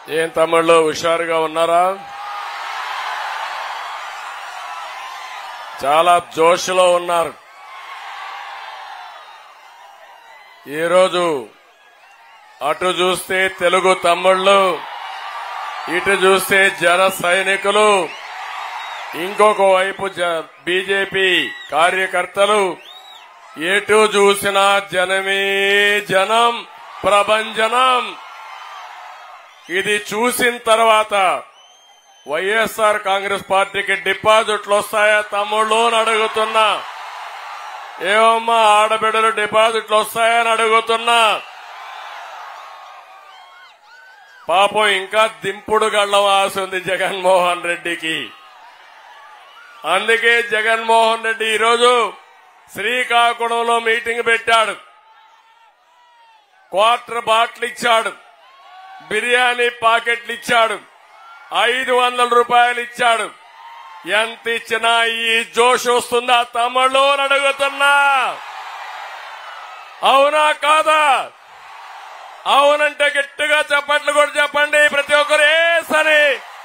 ఏం తమ్ముళ్ళు హుషారుగా ఉన్నారా చాలా జోష్లో ఉన్నారు ఈరోజు అటు చూస్తే తెలుగు తమ్ముళ్ళు ఇటు చూస్తే జన సైనికులు ఇంకొక వైపు బీజేపీ కార్యకర్తలు ఎటు చూసినా జనమే జనం ప్రభంజనం ఇది చూసిన తర్వాత వైఎస్ఆర్ కాంగ్రెస్ పార్టీకి డిపాజిట్లు వస్తాయా తమ్ముళ్ళు అని అడుగుతున్నా ఏమమ్మా ఆడబిడ్డలు డిపాజిట్లు వస్తాయని అడుగుతున్నా పాపం ఇంకా దింపుడు గళ్ళం ఆశ ఉంది జగన్మోహన్ రెడ్డికి అందుకే జగన్మోహన్ రెడ్డి ఈరోజు శ్రీకాకుళంలో మీటింగ్ పెట్టాడు క్వార్టర్ బాటిల్ ఇచ్చాడు బిర్యానీ పాకెట్లు ఇచ్చాడు ఐదు వందల రూపాయలు ఇచ్చాడు ఎంత ఇచ్చినా ఈ జోష్ వస్తుందా తమ్ముళ్ళు అని అడుగుతున్నా అవునా కాదా అవునంటే గట్టిగా చెప్పట్లు కూడా చెప్పండి ప్రతి ఒక్కరు ఏ సరే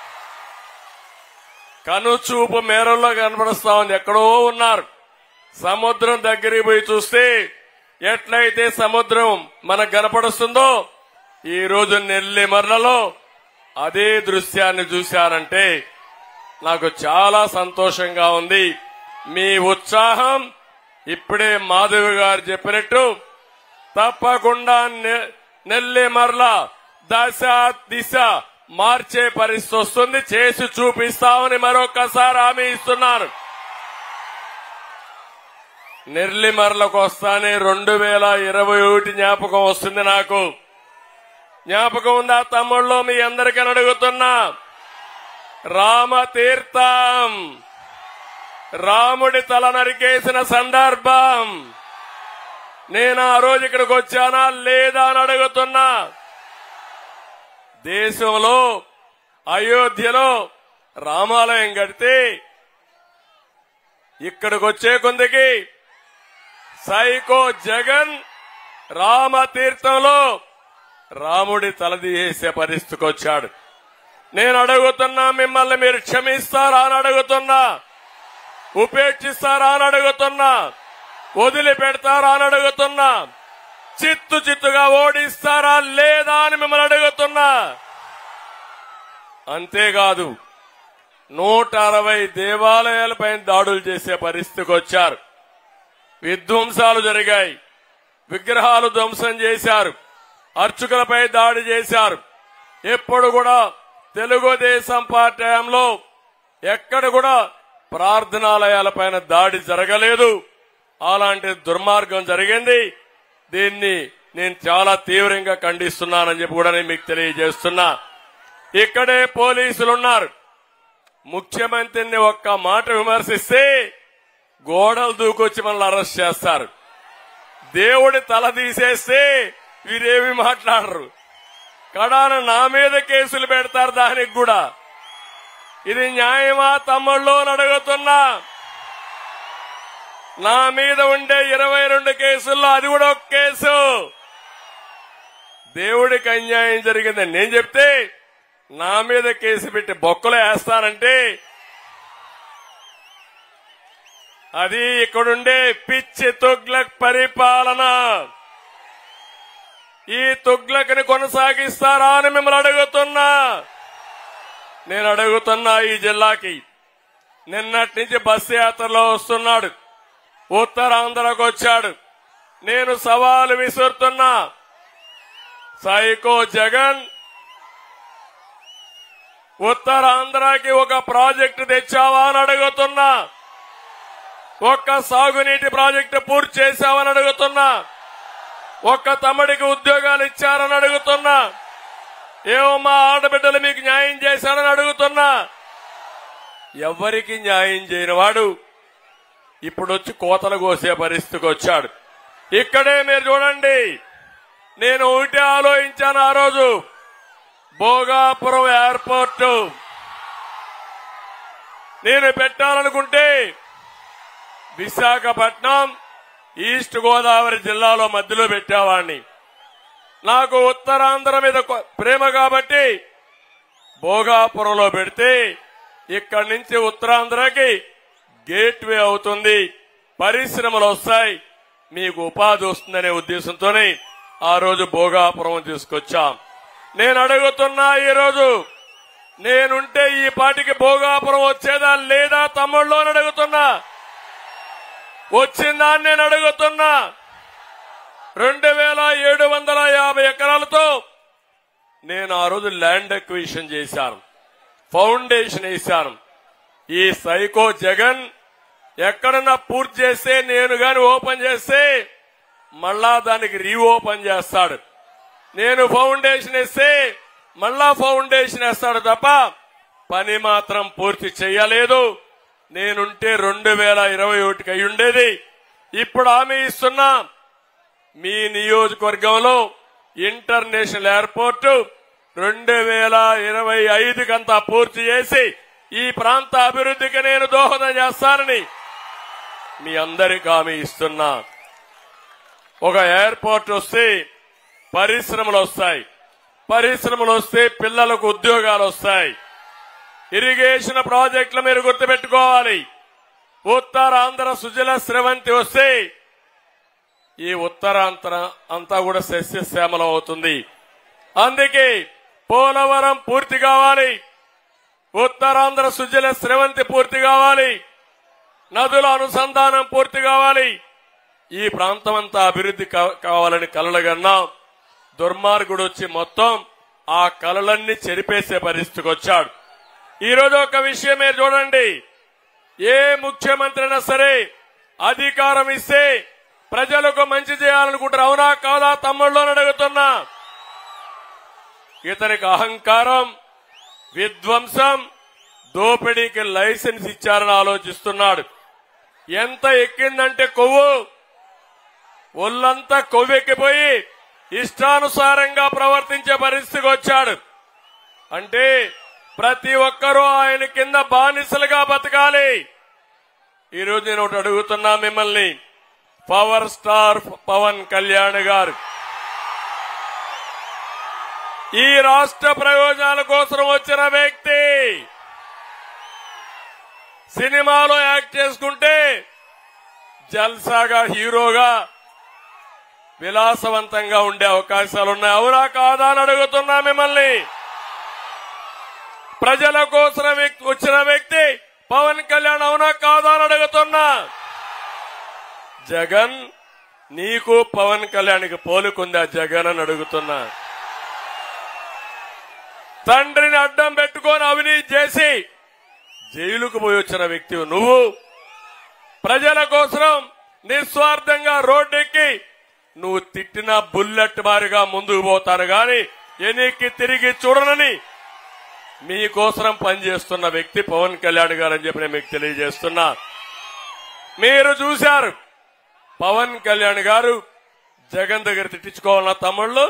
కనుచూపు మేరల్లో కనపడుస్తా ఉంది ఎక్కడో ఉన్నారు సముద్రం దగ్గరికి పోయి చూస్తే ఎట్లయితే సముద్రం మనకు కనపడుస్తుందో ఈ రోజు నెల్లిమర్లలో అదే దృశ్యాన్ని చూశారంటే నాకు చాలా సంతోషంగా ఉంది మీ ఉత్సాహం ఇప్పుడే మాధవి గారు చెప్పినట్టు తప్పకుండా నె- నెల్లిమర్ల దశ దిశ మార్చే పరిస్థితి వస్తుంది చేసి చూపిస్తామని మరొకసారి హామీ ఇస్తున్నారు నెల్లిమర్లకు వస్తానే రెండు వేల ఇరవై ఒకటి జ్ఞాపకం వస్తుంది నాకు జ్ఞాపకం ఉందా తమ్ముళ్ళు మీ అందరికీ అడుగుతున్నా రామతీర్థం రాముడి తల నరికేసిన సందర్భం నేను ఆ రోజు ఇక్కడికి వచ్చానా లేదా అని అడుగుతున్నా దేశంలో అయోధ్యలో రామాలయం కడితే ఇక్కడికి వచ్చే కొందికి సైకో జగన్ రామతీర్థంలో రాముడి తలదీసే పరిస్థితికి వచ్చాడు నేను అడుగుతున్నా మిమ్మల్ని మీరు క్షమిస్తారా అని అడుగుతున్నా ఉపేక్షిస్తారా అని అడుగుతున్నా వదిలిపెడతారా అని అడుగుతున్నా చిత్తు చిత్తుగా ఓడిస్తారా లేదా అని మిమ్మల్ని అడుగుతున్నా అంతేకాదు నూట అరవై దేవాలయాలపై దాడులు చేసే పరిస్థితికి వచ్చారు విధ్వంసాలు జరిగాయి విగ్రహాలు ధ్వంసం చేశారు అర్చకులపై దాడి చేశారు ఎప్పుడు కూడా తెలుగుదేశం పార్టీ హయాంలో ఎక్కడ కూడా ప్రార్థనాలయాలపైన దాడి జరగలేదు అలాంటి దుర్మార్గం జరిగింది దీన్ని నేను చాలా తీవ్రంగా ఖండిస్తున్నానని చెప్పి కూడా నేను మీకు తెలియజేస్తున్నా ఇక్కడే పోలీసులు ఉన్నారు ముఖ్యమంత్రిని ఒక్క మాట విమర్శిస్తే గోడలు దూకొచ్చి మనల్ని అరెస్ట్ చేస్తారు దేవుడి తల తీసేస్తే వీరేమి మాట్లాడరు కడాన నా మీద కేసులు పెడతారు దానికి కూడా ఇది న్యాయమా తమ్ముళ్ళు అని అడుగుతున్నా నా మీద ఉండే ఇరవై రెండు కేసుల్లో అది కూడా ఒక కేసు దేవుడికి అన్యాయం జరిగిందని నేను చెప్తే నా మీద కేసు పెట్టి బొక్కలు వేస్తానంటే అది ఇక్కడుండే పిచ్చి తుగ్లక్ పరిపాలన ఈ తుగ్లక్ని కొనసాగిస్తారా అని మిమ్మల్ని అడుగుతున్నా నేను అడుగుతున్నా ఈ జిల్లాకి నిన్నటి నుంచి బస్సు యాత్రలో వస్తున్నాడు ఉత్తరాంధ్రకు వచ్చాడు నేను సవాలు విసురుతున్నా సైకో జగన్ ఉత్తరాంధ్రకి ఒక ప్రాజెక్టు తెచ్చావా అని అడుగుతున్నా ఒక్క సాగునీటి ప్రాజెక్టు పూర్తి చేశావని అడుగుతున్నా ఒక్క తమ్ముడికి ఉద్యోగాలు ఇచ్చారని అడుగుతున్నా ఏమో మా ఆడబిడ్డలు మీకు న్యాయం చేశారని అడుగుతున్నా ఎవరికి న్యాయం చేయని వాడు ఇప్పుడు వచ్చి కోతలు కోసే పరిస్థితికి వచ్చాడు ఇక్కడే మీరు చూడండి నేను ఒకటి ఆలోచించాను ఆ రోజు భోగాపురం ఎయిర్పోర్ట్ నేను పెట్టాలనుకుంటే విశాఖపట్నం ఈస్ట్ గోదావరి జిల్లాలో మధ్యలో పెట్టేవాడిని నాకు ఉత్తరాంధ్ర మీద కొ- ప్రేమ కాబట్టి భోగాపురంలో పెడితే ఇక్కడి నుంచి ఉత్తరాంధ్రకి గేట్వే అవుతుంది పరిశ్రమలు వస్తాయి మీకు ఉపాధి వస్తుందనే ఉద్దేశంతోనే ఆ రోజు భోగాపురం తీసుకొచ్చాం నేను అడుగుతున్నా ఈ రోజు నేనుంటే ఈ పాటికి భోగాపురం వచ్చేదా లేదా తమ్ముళ్ళు అని అడుగుతున్నా వచ్చిందా అని నేను అడుగుతున్నా రెండు వేల ఏడు వందల యాభై ఎకరాలతో నేను ఆ రోజు ల్యాండ్ అక్విజిషన్ చేశాను ఫౌండేషన్ వేశాను ఈ సైకో జగన్ ఎక్కడన్నా పూర్తి చేస్తే నేను గాని ఓపెన్ చేస్తే మళ్ళా దానికి రీఓపెన్ చేస్తాడు నేను ఫౌండేషన్ వేస్తే మళ్ళా ఫౌండేషన్ వేస్తాడు తప్ప పని మాత్రం పూర్తి చేయలేదు నేనుంటే రెండు వేల ఇరవై ఒకటికి అయి ఉండేది ఇప్పుడు హామీ ఇస్తున్నా మీ నియోజకవర్గంలో ఇంటర్నేషనల్ ఎయిర్పోర్ట్ రెండు వేల ఇరవై ఐదుకంతా పూర్తి చేసి ఈ ప్రాంత అభివృద్ధికి నేను దోహదం చేస్తానని మీ అందరికి హామీ ఇస్తున్నా ఒక ఎయిర్పోర్ట్ వస్తే పరిశ్రమలు వస్తాయి పరిశ్రమలు వస్తే పిల్లలకు ఉద్యోగాలు వస్తాయి ఇరిగేషన్ ప్రాజెక్టులు మీరు గుర్తుపెట్టుకోవాలి ఉత్తరాంధ్ర సుజల స్రవంతి వస్తే ఈ ఉత్తరాంధ్ర అంతా కూడా సస్యశ్యామలం అవుతుంది అందుకే పోలవరం పూర్తి కావాలి ఉత్తరాంధ్ర సుజల స్రవంతి పూర్తి కావాలి నదుల అనుసంధానం పూర్తి కావాలి ఈ ప్రాంతం అంతా అభివృద్ధి కా- కావాలని కలలుగన్నాం దుర్మార్గుడు వచ్చి మొత్తం ఆ కలలన్నీ చెరిపేసే పరిస్థితికి వచ్చాడు ఈ రోజు ఒక విషయం మీరు చూడండి ఏ ముఖ్యమంత్రి అయినా సరే అధికారం ఇస్తే ప్రజలకు మంచి చేయాలనుకుంటారు అవునా కాదా తమ్ముళ్ళు అని అడుగుతున్నా ఇతనికి అహంకారం విధ్వంసం దోపిడీకి లైసెన్స్ ఇచ్చారని ఆలోచిస్తున్నాడు ఎంత ఎక్కిందంటే కొవ్వు ఒళ్ళంతా కొవ్వెక్కిపోయి ఇష్టానుసారంగా ప్రవర్తించే పరిస్థితికి వచ్చాడు అంటే ప్రతి ఒక్కరూ ఆయన కింద బానిసలుగా బతకాలి ఈరోజు నేను ఒకటి అడుగుతున్నా మిమ్మల్ని పవర్ స్టార్ పవన్ కళ్యాణ్ గారు ఈ రాష్ట్ర ప్రయోజనాల కోసం వచ్చిన వ్యక్తి సినిమాలో యాక్ట్ చేసుకుంటే జల్సాగా హీరోగా విలాసవంతంగా ఉండే అవకాశాలు ఉన్నాయి అవునా కాదా అని అడుగుతున్నా మిమ్మల్ని ప్రజల కోసం వ్యక్తి- వచ్చిన వ్యక్తి పవన్ కళ్యాణ్ అవునా కాదా అని అడుగుతున్నా జగన్ నీకు పవన్ కళ్యాణ్కి పోలుకుందా జగన్ అని అడుగుతున్నా తండ్రిని అడ్డం పెట్టుకొని అవినీతి చేసి జైలుకు పోయి వచ్చిన వ్యక్తి నువ్వు ప్రజల కోసం నిస్వార్థంగా రోడ్డెక్కి నువ్వు తిట్టిన బుల్లెట్ మారిగా ముందుకు పోతాను గాని ఎన్నికి తిరిగి చూడనని మీకోసం పనిచేస్తున్న వ్యక్తి పవన్ కళ్యాణ్ గారు అని చెప్పి నేను మీకు తెలియజేస్తున్నా మీరు చూశారు పవన్ కళ్యాణ్ గారు జగన్ దగ్గర తిట్టించుకోవాలన్న తమ్ముళ్ళు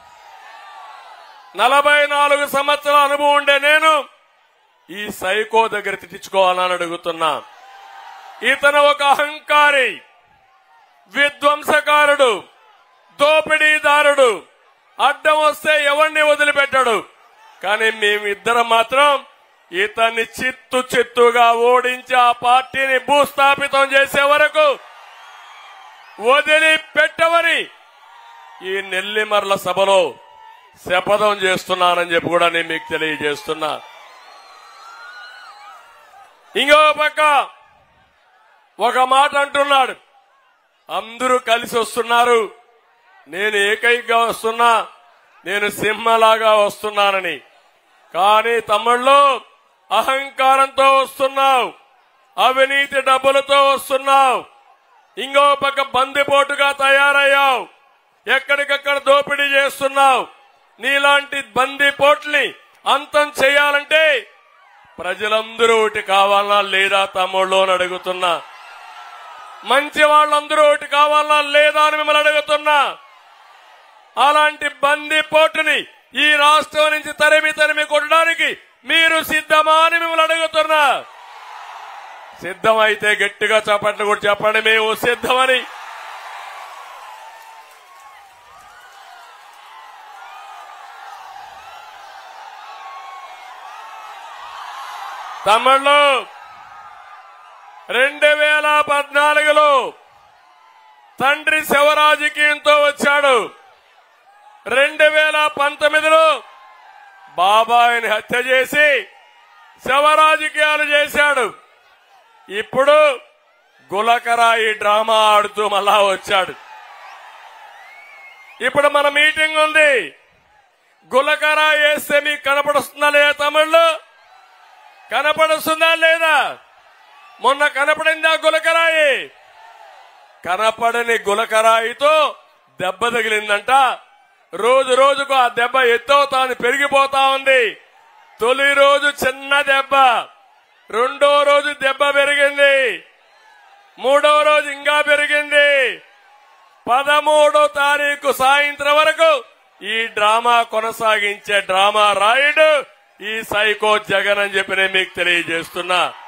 నలభై నాలుగు సంవత్సరాల అనుభవం ఉండే నేను ఈ సైకో దగ్గర తిట్టించుకోవాలని అడుగుతున్నా ఇతను ఒక అహంకారి విధ్వంసకారుడు దోపిడీదారుడు అడ్డం వస్తే ఎవరిని వదిలిపెట్టాడు కానీ మేమిద్దరం మాత్రం ఇతన్ని చిత్తు చిత్తుగా ఓడించి ఆ పార్టీని భూస్థాపితం చేసే వరకు వదిలిపెట్టవని ఈ నెల్లిమర్ల సభలో శపథం చేస్తున్నానని చెప్పి కూడా నేను మీకు తెలియజేస్తున్నా ఇంకో పక్క ఒక మాట అంటున్నాడు అందరూ కలిసి వస్తున్నారు నేను ఏకైకగా వస్తున్నా నేను సింహలాగా వస్తున్నానని కానీ తమ్ముళ్ళు అహంకారంతో వస్తున్నావు అవినీతి డబ్బులతో వస్తున్నావు ఇంకో పక్క బందిపోటుగా తయారయ్యావు ఎక్కడికక్కడ దోపిడీ చేస్తున్నావు నీలాంటి బందిపోట్ని అంతం చేయాలంటే ప్రజలందరూ ఒకటి కావాలనా లేదా తమ్ముళ్ళు అని అడుగుతున్నా మంచి వాళ్ళందరూ ఒకటి కావాలనా లేదా అని మిమ్మల్ని అడుగుతున్నా అలాంటి బందిపోటుని ఈ రాష్ట్రం నుంచి తరిమి తరిమి కొట్టడానికి మీరు సిద్ధమా అని మిమ్మల్ని అడుగుతున్నా సిద్ధమైతే గట్టిగా చప్పట్లు కూడా చెప్పండి మేము సిద్ధమని తమ్ముళ్ళు రెండు వేల పద్నాలుగులో తండ్రి శివరాజకీయంతో వచ్చాడు రెండు వేల పంతొమ్మిదిలో బాబాయిని హత్య చేసి శవరాజకీయాలు చేశాడు ఇప్పుడు గులకరాయి డ్రామా ఆడుతూ మళ్ళా వచ్చాడు ఇప్పుడు మన మీటింగ్ ఉంది గులకరా వేస్తే మీకు కనపడుస్తుందా లేదా తమిళ్లో కనపడుస్తుందా లేదా మొన్న కనపడిందా గులకరాయి కనపడని గులకరాయితో దెబ్బ తగిలిందంట రోజు రోజుకు ఆ దెబ్బ ఎత్తవుతాను పెరిగిపోతా ఉంది తొలి రోజు చిన్న దెబ్బ రెండో రోజు దెబ్బ పెరిగింది మూడో రోజు ఇంకా పెరిగింది పదమూడో తారీఖు సాయంత్రం వరకు ఈ డ్రామా కొనసాగించే డ్రామా రాయుడు ఈ సైకో జగన్ అని చెప్పి నేను మీకు తెలియజేస్తున్నా